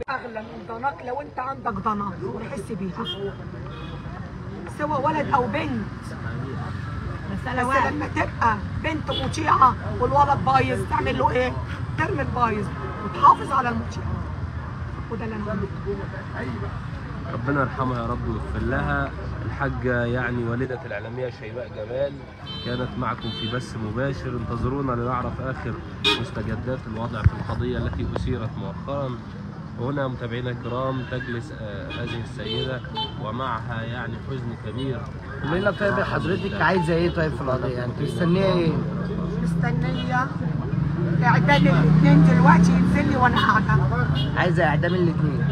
اغلى من ضناك لو انت عندك ضنا وتحس بيها سواء ولد او بنت مسألة بس واحد لما تبقى بنت مطيعه والولد بايظ تعمل له ايه؟ ترمي البايظ وتحافظ على المطيع وده اللي انا بعمله ربنا يرحمها يا رب ويغفر لها الحاجة يعني والدة الإعلامية شيماء جمال كانت معكم في بث مباشر انتظرونا لنعرف آخر مستجدات الوضع في القضية التي أثيرت مؤخرا وهنا متابعينا الكرام تجلس آه، هذه السيدة ومعها يعني حزن كبير ليلى طيب حضرتك عايزه ايه طيب في القضيه يعني مستنيه ايه؟ مستنيه اعداد الاثنين دلوقتي ينزل لي وانا قاعده عايزه اعدام الاثنين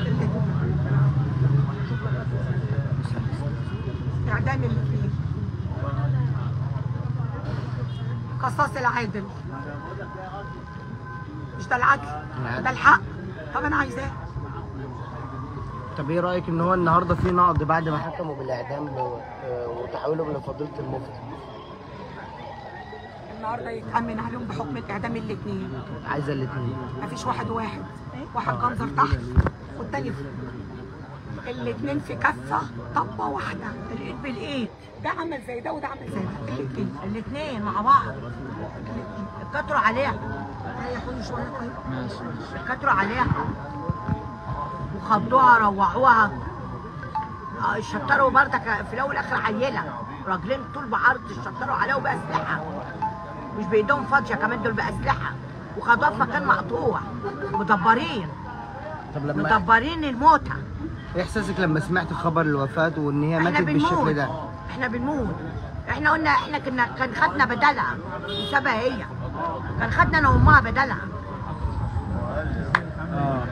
اعدام الاثنين قصاص العادل مش ده العدل ده الحق طب انا عايزاه طب ايه رايك ان هو النهارده في نقض بعد ما حكموا بالاعدام و- آه، وتحويلهم لفضيله المفتي النهارده يتامن عليهم بحكم الاعدام الاثنين عايزه الاثنين مفيش واحد واحد واحد جنزر تحت والتاني فوق الاثنين في كفه طبه واحده الايد بالايد ده عمل زي ده وده عمل زي ده الاثنين الاثنين مع بعض اتكتروا عليها ريحوني شويه طيب اتكتروا عليها وخضوها روعوها آه، شطروا بردك في الاول والاخر عيله راجلين طول بعرض شطروا عليها وباسلحه مش بايدهم فاضيه كمان دول باسلحه وخدوها في مكان مقطوع مدبرين طب لما مدبرين الموتى ايه احساسك لما سمعت خبر الوفاه وان هي احنا ماتت بالشكل بنموت ده؟ احنا بنموت احنا قلنا احنا كنا كان خدنا بدلها بسببها هي كان خدنا انا وامها بدلها اه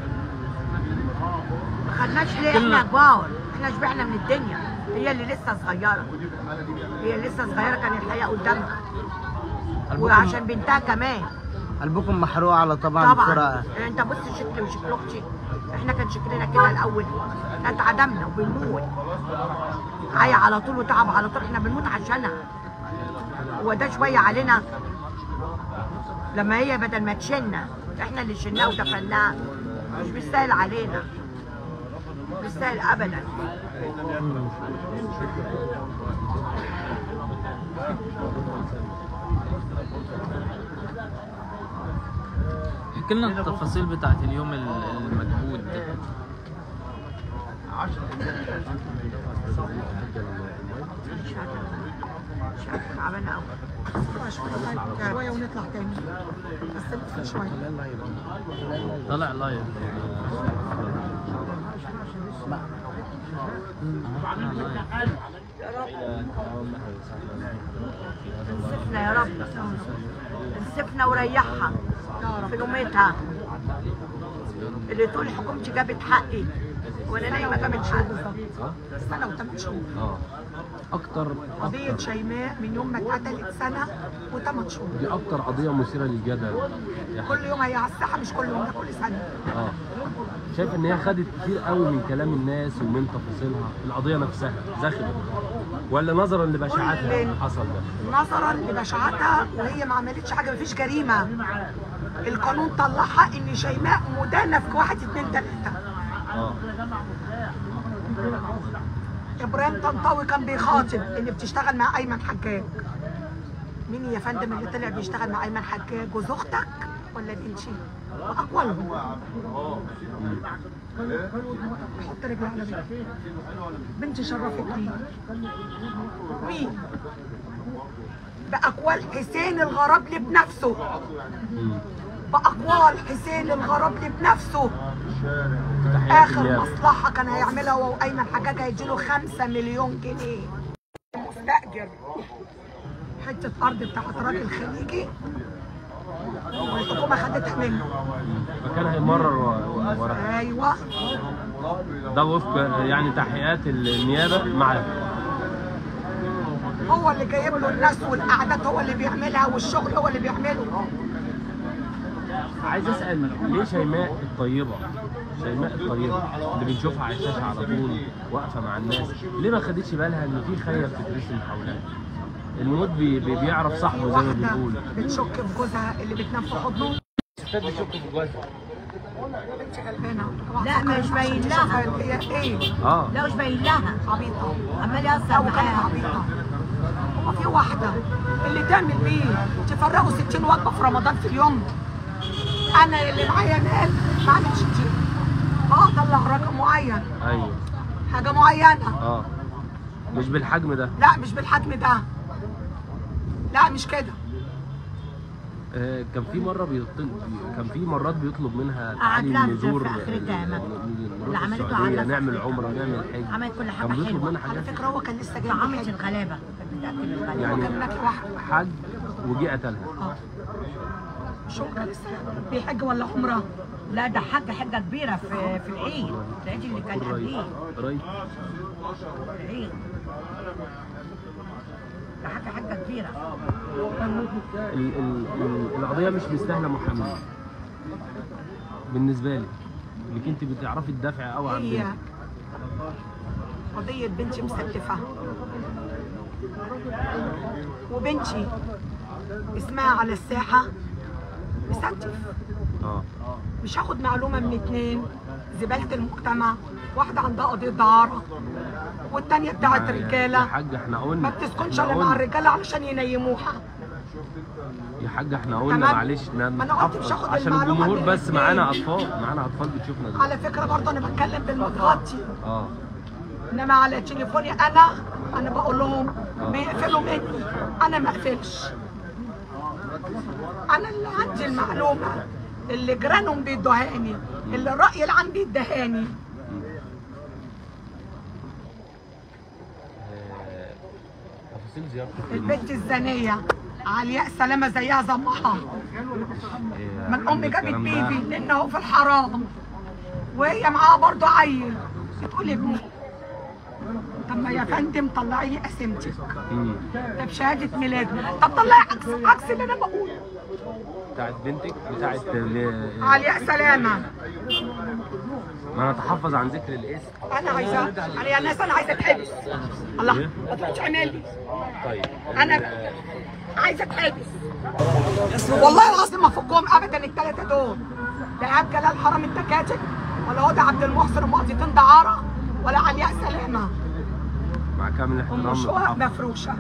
ما خدناش ليه احنا كبار احنا شبعنا من الدنيا هي اللي لسه صغيره هي اللي لسه صغيره كان الحياه قدامها وعشان بنتها كمان قلبكم محروق على طبعا طبعا بسرعه انت بص شكلي وشكل اختي احنا كان شكلنا كده الاول احنا اتعدمنا وبنموت عيا على طول وتعب على طول احنا بنموت عشانها هو ده شويه علينا لما هي بدل ما تشيلنا احنا اللي شلناها ودفناها مش بيستاهل علينا مش بيستاهل ابدا احكي لنا التفاصيل بتاعت اليوم ال- المجهود ده مش عارفه مش عارفه تعبانه قوي شويه شويه ونطلع تاني بس نقفل شويه طلع لايف انسفنا يا رب انسفنا وريحها في نومتها اللي تقول حكومتي جابت حقي وانا نايمه جابت حقي سنه وثمان شهور اه اكتر قضيه اكتر شيماء من يوم ما اتقتلت سنه وثمان شهور دي اكتر قضية مثيرة للجدل يا كل يوم هي على الساحه مش كل يوم ده كل سنه اه شايف ان هي خدت كتير قوي من كلام الناس ومن تفاصيلها القضيه نفسها زخمت ولا نظرا لبشاعتها اللي حصل ده نظرا لبشاعتها وهي ما عملتش حاجه مفيش جريمه القانون طلعها ان شيماء مدانه في واحد اتنين تلاته اه ابراهيم طنطاوي كان بيخاطب اللي بتشتغل مع ايمن حجاج مين يا فندم اللي طلع بيشتغل مع ايمن حجاج جوز اختك ولا بنتي واقوالهم حط رجل على بنتي بنتي شرفتني مين باقوال حسين الغرابلي بنفسه مم. باقوال حسين الغرابلي بنفسه تحياتي اخر ليها. مصلحه كان هيعملها هو وايمن حجاج هيديله 5 مليون جنيه مستاجر حته ارض بتاعت راجل خليجي والحكومه خدتها منه فكان هيمرر و- ورا ايوه ده وفق يعني تحقيقات النيابه معاه هو اللي جايب له الناس والقعدات هو اللي بيعملها والشغل هو اللي بيعمله عايز اسال ليه شيماء الطيبه شيماء الطيبه اللي بنشوفها على الشاشه على طول واقفه مع الناس ليه ما خدتش بالها ان في خيه بتترسم حولها الموت بي بي بيعرف في صاحبه زي ما واحده بنقول بتشك في جوزها اللي بتنام في حضنه ستات بتشك في جوازها بنتي غلبانه لا، مش باين لها. هي ايه اه لا مش باين لها عبيطه عمال يهزر او كانت معاها عبيطه هو في واحده اللي تعمل بيه تفرقوا 60 وجبه في رمضان في اليوم انا اللي معايا مال ما اعملش دي اه اطلع رقم معين ايوه حاجه معينه اه مش بالحجم ده لا مش بالحجم ده لا مش كده آه، كان في مره بيطل... كان في مرات بيطلب منها قعد تعالي لها في- نزور في آخرتها ما- نروح اللي عملته السعوديه عملها في نعمل آخرتها. عمره نعمل حج عملت كل حاجة كان بيطلب حلوة. منها على حاجات فكره هو كان لسه جاي طعامة من حج. الغلابة كانت بتاكل الغلابة يعني كان ماكل واحد حج وجي قتلها اه شو كان لسه بيحج ولا عمره لا ده حاجة حاجة كبيرة في في العيد العيد اللي كان قول رأيك. قبليه رأيك. العيد ده حاجة حاجة كبيرة ال- ال- ال- القضيه مش مستاهله محامي بالنسبه لي انك انت بتعرفي تدافعي قوي عن هي بنتك قضية بنتي مستلفة وبنتي اسمها على الساحة مستلف اه مش هاخد معلومة من اتنين زبالة المجتمع واحدة عندها قضية دعارة والتانية بتاعت يا- يا رجالة حاج احنا قلنا ما بتسكنش احنا الا مع قلنا- الرجالة علشان ينيموها يا حاج احنا قلنا تمام. معلش ن- ما أنا قلت مش هاخد عشان المعلومة الجمهور من بس الاتنين. معانا اطفال معانا اطفال بتشوفنا دلوقتي على فكرة برضه انا بتكلم بالمتغطي اه انما على تليفوني انا انا بقول لهم بيقفلوا مني انا ما اقفلش انا اللي عندي المعلومه اللي جيرانهم بيدوهاني اللي الراي العام بيدهاني آه، تفاصيل زيارتك البنت الزانيه علياء سلامه زيها زمها آه، من ام جابت الكلام ده- بيبي لانه في الحرام وهي معاها برضه عيل بتقول ابني طب ما يا فندم طلعي لي قسيمتك مم. ده بشهاده ميلاد طب طلعي عكس عكس اللي انا بقوله بتاعت بنتك بتاعت ل- علياء سلامه ما نتحفظ عن ذكر الاسم انا عايزه انا يا ناس انا عايزه اتحبس الله إيه؟ ما تقولش عمالي طيب انا ال- عايزه اتحبس والله العظيم ما فكهم ابدا الثلاثه دول لا ايهاب جلال حرام التكاتك ولا هدى عبد المحسن ومقضيتين دعاره ولا علياء سلامه مع كامل ام الاحترام شقق نتحفظ. مفروشه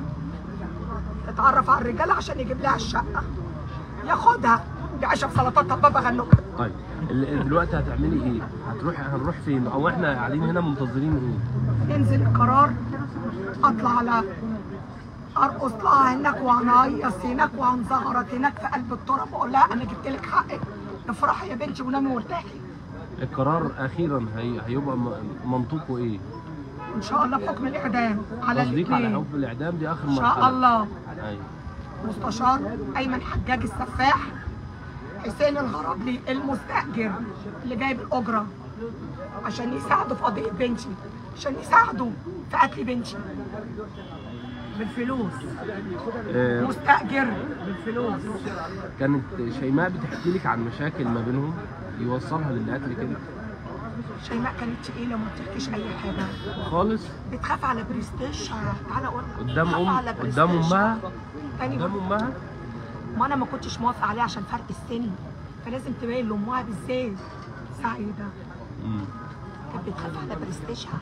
تتعرف على الرجاله عشان يجيب لها الشقه ياخدها يعيشها في سلطات بابا غنوجه طيب ال- دلوقتي هتعملي ايه؟ هتروحي هنروح فين؟ او احنا قاعدين هنا منتظرين ايه؟ ينزل القرار اطلع على ارقص لها هناك وهنهيص هناك وهنزغرط هناك في قلب التراب واقول لها انا جبت لك حقك افرحي يا بنتي ونامي وارتاحي القرار اخيرا هي... هيبقى م- منطوقه ايه؟ ان شاء الله بحكم الاعدام على تصديق على الاثنين حكم الاعدام دي اخر ان مرحله شاء الله ايوه مستشار ايمن حجاج السفاح حسين الغرابلي المستاجر اللي جايب الاجره عشان يساعدوا في قضيه بنتي عشان يساعدوا في قتل بنتي بالفلوس آه، مستاجر بالفلوس كانت شيماء بتحكي لك عن مشاكل ما بينهم يوصلها للقتل كده شيماء كانت تقيله وما بتحكيش اي حاجه خالص بتخاف على برستيج تعالى اقول لك. قدام بتخاف ام على قدام برستيج. امها تاني قدام امها ما انا ما كنتش موافقه عليه عشان فرق السن فلازم تبين لامها بالذات سعيده مم. كانت بتخاف على برستيجها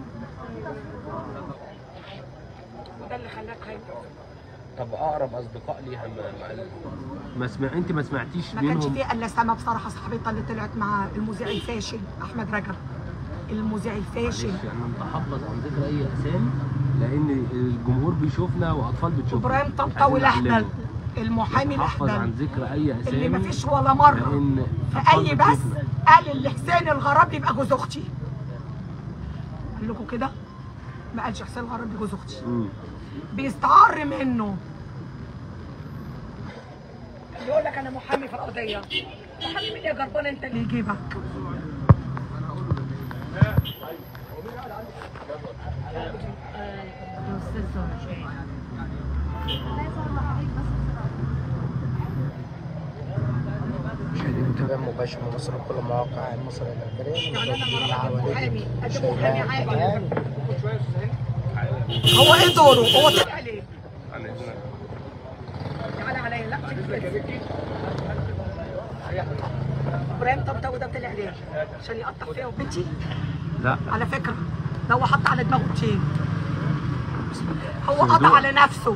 وده اللي خلاك خايف طب اقرب اصدقاء ليها ما, ما, ما سمع انت ما سمعتيش ما كانش بينهم فيه الا سما بصراحه صاحبتها اللي طلعت مع المذيع الفاشل احمد رجب المذيع الفاشل معلش انا متحفظ عن ذكر اي اسامي لان الجمهور بيشوفنا واطفال بتشوفنا ابراهيم طنطاوي عايزين الاهبل نعلمهم. المحامي نتحفظ عن الاهبل ذكر اي اسامي اللي ما فيش ولا مره لان في أطفال اي بس بتشوفنا. قال اللي حسين الغرابي يبقى جوز اختي قال لكم كده ما قالش حسين الغرابي جوز اختي مم. بيستعر منه يقول لك انا محامي في القضيه محامي مين يا جربان انت اللي يجيبك الاستاذ زهران مشاهدي متابع مباشر من مصر كل مواقع مصر الإخبارية يعني انا ما راح مع محامي والدة ادي شيماء محامي عادي جمال. هو ايه دوره؟ هو طلع عليه عن اذنك تعالى عليا لا تيجي كده. ابراهيم طنطاوي ده طلع ليه؟ عشان يقطع فيها وبنتي لا على فكره ده هو حط على دماغه تين هو في قطع هدوء. على نفسه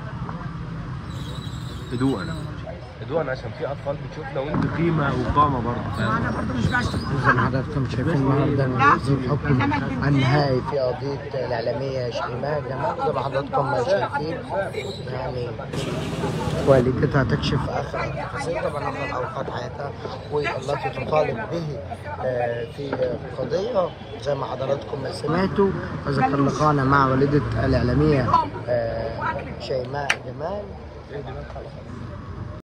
هدوءا هدوءا عشان في اطفال بتشوفنا وانت قيمه وقامه برضه فاهم وانا برضو مش بشتم زي ما حضراتكم شايفين النهارده نزول حكم النهائي في قضيه الاعلاميه شيماء جمال زي ما حضراتكم شايفين يعني والدتها تكشف اخر التفاصيل طبعا اخر اوقات حياتها والتي تطالب به آه، في قضيه زي ما حضراتكم سمعتوا وذكر لقاءنا مع والده الاعلاميه آه، شيماء جمال